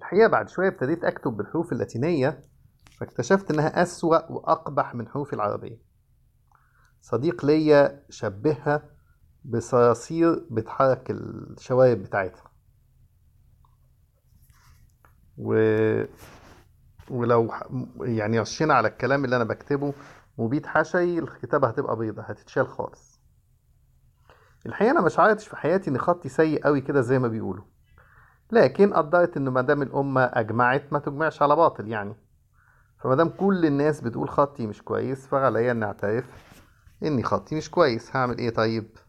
الحقيقة بعد شوية ابتديت أكتب بالحروف اللاتينية فاكتشفت إنها أسوأ وأقبح من حروف العربية صديق ليا شبهها بصراصير بتحرك الشوارب بتاعتها و... ولو ح- يعني رشينا على الكلام اللي أنا بكتبه مبيد حشري الكتابة هتبقى بيضة هتتشال خالص الحقيقة أنا مش عارفش في حياتي إن خطي سيء قوي كده زي ما بيقولوا لكن قدرت إنه مادام الأمة أجمعت ما تجمعش على باطل يعني فمادام كل الناس بتقول خطي مش كويس فعليا إني أعترف إني خطي مش كويس هعمل إيه طيب